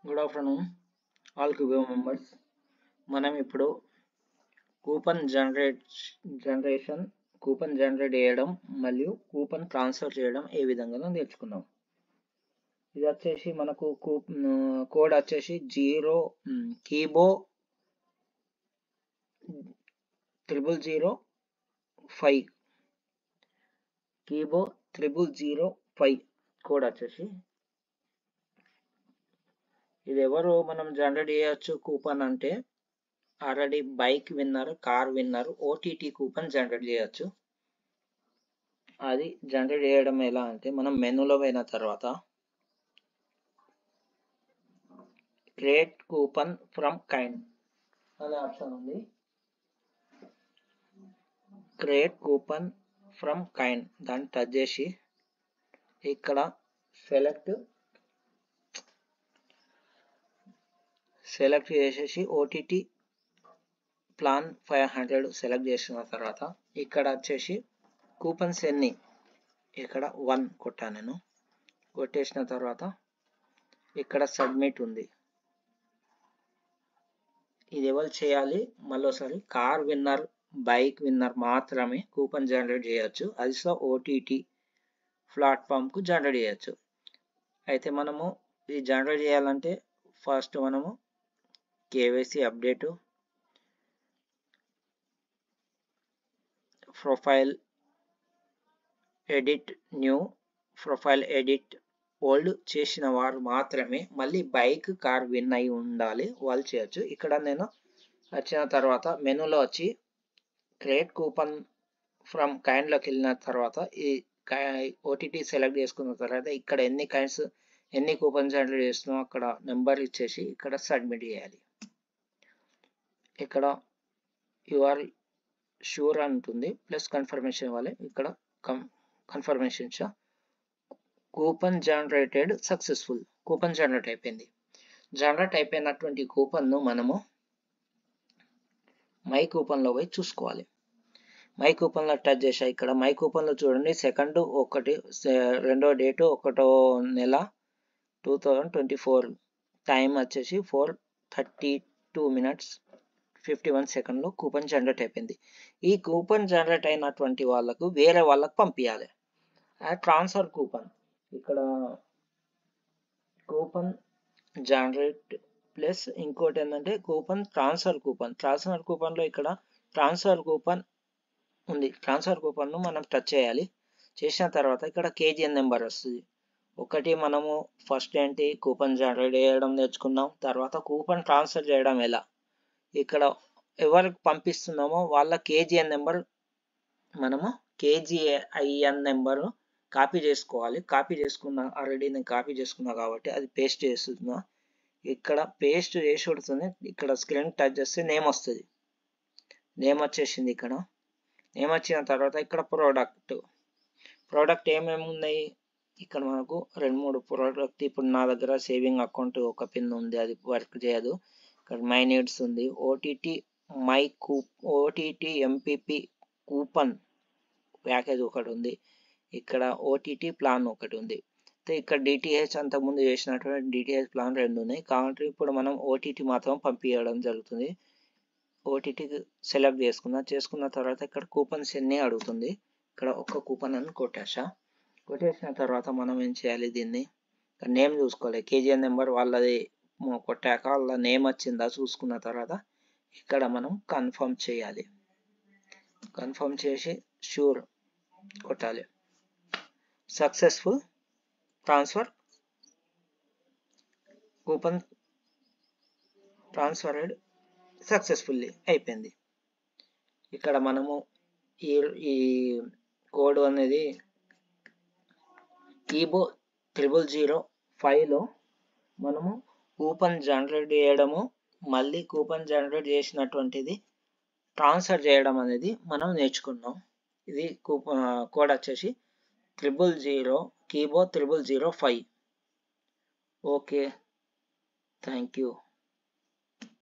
good afternoon all క్యూబో members మనం ఇప్పుడు coupon generate generation coupon generate చేయడం మరియు కూపన్ ట్రాన్స్ఫర్ చేయడం ఏ విధంగా నేర్చుకున్నాం ఇది వచ్చేసి మనకు కోడ్ వచ్చేసి జీరో కీబో త్రిబుల్ జీరో ఫైవ్ కీబో త్రిబుల్ జీరో ఫైవ్ కోడ్ వచ్చేసి ఇది ఎవరు మనం జనరేట్ చేయొచ్చు కూపన్ అంటే already bike winner car winner OTT coupon generate చేయొచ్చు అది జనరేట్ చేయడం ఎలా అంటే మనం మెనూలో పోయిన తర్వాత క్రియేట్ కూపన్ ఫ్రమ్ కైండ్ అనే ఆప్షన్ ఉంది క్రియేట్ కూపన్ ఫ్రమ్ కైండ్ దాన్ని టచ్ చేసి ఇక్కడ సెలెక్ట్ సెలెక్ట్ చేసేసి OTT plan five hundred select చేసిన తర్వాత ఇక్కడ వచ్చేసి కూపన్స్ ఎన్ని ఇక్కడ వన్ కొట్టాను నేను కొట్టేసిన తర్వాత ఇక్కడ సబ్మిట్ ఉంది ఇది ఎవరు చేయాలి మళ్ళీసారి కార్ విన్నర్ బైక్ విన్నర్ మాత్రమే కూపన్ జనరేట్ చేయొచ్చు అది సో ఓటీటీ ప్లాట్ఫామ్కు జనరేట్ చేయొచ్చు అయితే మనము ఇది జనరేట్ చేయాలంటే ఫస్ట్ మనము KYC update profile edit new profile edit old చేసిన వారు మాత్రమే మళ్ళీ బైక్ కార్ విన్ అయి ఉండాలి వాళ్ళు చేయొచ్చు ఇక్కడ నేను వచ్చిన తర్వాత మెనూలో వచ్చి క్రియేట్ కూపన్ ఫ్రమ్ కైండ్లోకి వెళ్ళిన తర్వాత ఈ ఓటీటీ సెలెక్ట్ చేసుకున్న తర్వాత ఇక్కడ ఎన్ని కైండ్స్ ఎన్ని కూపన్స్ జనరేట్ చేస్తున్నామో అక్కడ నెంబర్ ఇచ్చేసి ఇక్కడ సబ్మిట్ చేయాలి ఇక్కడ యూఆర్ షూర్ ఉంటుంది ప్లస్ కన్ఫర్మేషన్ ఇవ్వాలి ఇక్కడ కన్ఫర్మేషన్ ఇచ్చా coupon generated successful coupon generate అయిపోయింది జనరేట్ అయిపోయినటువంటి కూపన్ను మనము మై కూపన్లో పోయి చూసుకోవాలి మై కూపన్లో టచ్ చేసా ఇక్కడ మై కూపన్లో చూడండి సెకండ్ ఒకటి రెండో డేటు ఒకటో నెల two thousand twenty four time వచ్చేసి four thirty two minutes fifty one సెకండ్లో కూపన్ జనరేట్ అయిపోయింది ఈ కూపన్ జనరేట్ అయినటువంటి వాళ్ళకు వేరే వాళ్ళకు పంపించాలి ట్రాన్స్ఫర్ కూపన్ ఇక్కడ కూపన్ జనరేట్ ప్లస్ ఇంకోటి ఏంటంటే కూపన్ ట్రాన్స్ఫర్ కూపన్ ట్రాన్స్ఫర్ కూపన్లో ఇక్కడ ట్రాన్స్ఫర్ కూపన్ ఉంది ట్రాన్స్ఫర్ కూపన్ను మనం టచ్ చేయాలి చేసిన తర్వాత ఇక్కడ కేజీఎన్ నెంబర్ వస్తుంది ఒకటి మనము ఫస్ట్ ఏంటి కూపన్ జనరేట్ చేయడం నేర్చుకున్నాం తర్వాత కూపన్ ట్రాన్స్ఫర్ చేయడం ఎలా ఇక్కడ ఎవరికి పంపిస్తున్నామో వాళ్ళ కేజీఎన్ నెంబర్ మనము కేజీఐఎన్ నెంబర్ కాపీ చేసుకోవాలి కాపీ చేసుకున్నా ఆల్రెడీ నేను కాపీ చేసుకున్నా కాబట్టి అది పేస్ట్ చేస్తున్నా ఇక్కడ పేస్ట్ చేసి పెడుతుంది ఇక్కడ స్క్రీన్ టచ్ చేస్తే నేమ్ వస్తుంది నేమ్ వచ్చేసింది ఇక్కడ నేమ్ వచ్చిన తర్వాత ఇక్కడ ప్రోడక్ట్ ప్రోడక్ట్ ఏమేమి ఉన్నాయి ఇక్కడ మనకు రెండు మూడు ప్రోడక్ట్ ఇప్పుడు నా దగ్గర సేవింగ్ అకౌంట్ ఒక పిన్ ఉంది అది వర్క్ చేయదు ఇక్కడ మై నీడ్స్ ఉంది ఓటీటీ మై కూ ఓటీటీ ఎంపీపీ కూపన్ ప్యాకేజ్ ఒకటి ఉంది ఇక్కడ ఓటీటీ ప్లాన్ ఒకటి ఉంది ఇక్కడ డిటిహెచ్ అంతకుముందు చేసినటువంటి డిటిహెచ్ ప్లాన్ రెండు ఉన్నాయి కాబట్టి ఇప్పుడు మనం ఓటీటీ మాత్రం పంపించడం జరుగుతుంది ఓటీటీకి సెలెక్ట్ చేసుకున్నా చేసుకున్న తర్వాత ఇక్కడ కూపన్స్ ఎన్ని అడుగుతుంది ఇక్కడ ఒక్క కూపన్ అని కొట్టేసా కొట్టేసిన తర్వాత మనం ఏం చేయాలి దీన్ని నేమ్ చూసుకోవాలి కేజీఎన్ నెంబర్ వాళ్ళది కొట్టాక వాళ్ళ నేమ్ వచ్చిందా చూసుకున్న తర్వాత ఇక్కడ మనం కన్ఫర్మ్ చేయాలి కన్ఫర్మ్ చేసి షూర్ కొట్టాలి successful transfer coupon transferred successfully అయిపోయింది ఇక్కడ మనము ఈ ఈ కోడ్ అనేది కీబో త్రిబుల్ జీరో ఫైవ్లో మనము కూపన్ జనరేట్ చేయడము మళ్ళీ కూపన్ జనరేట్ చేసినటువంటిది ట్రాన్స్ఫర్ చేయడం అనేది మనం నేర్చుకున్నాం ఇది కూపన్ కోడ్ వచ్చేసి త్రిబుల్ జీరో కీబో triple zero five okay thank you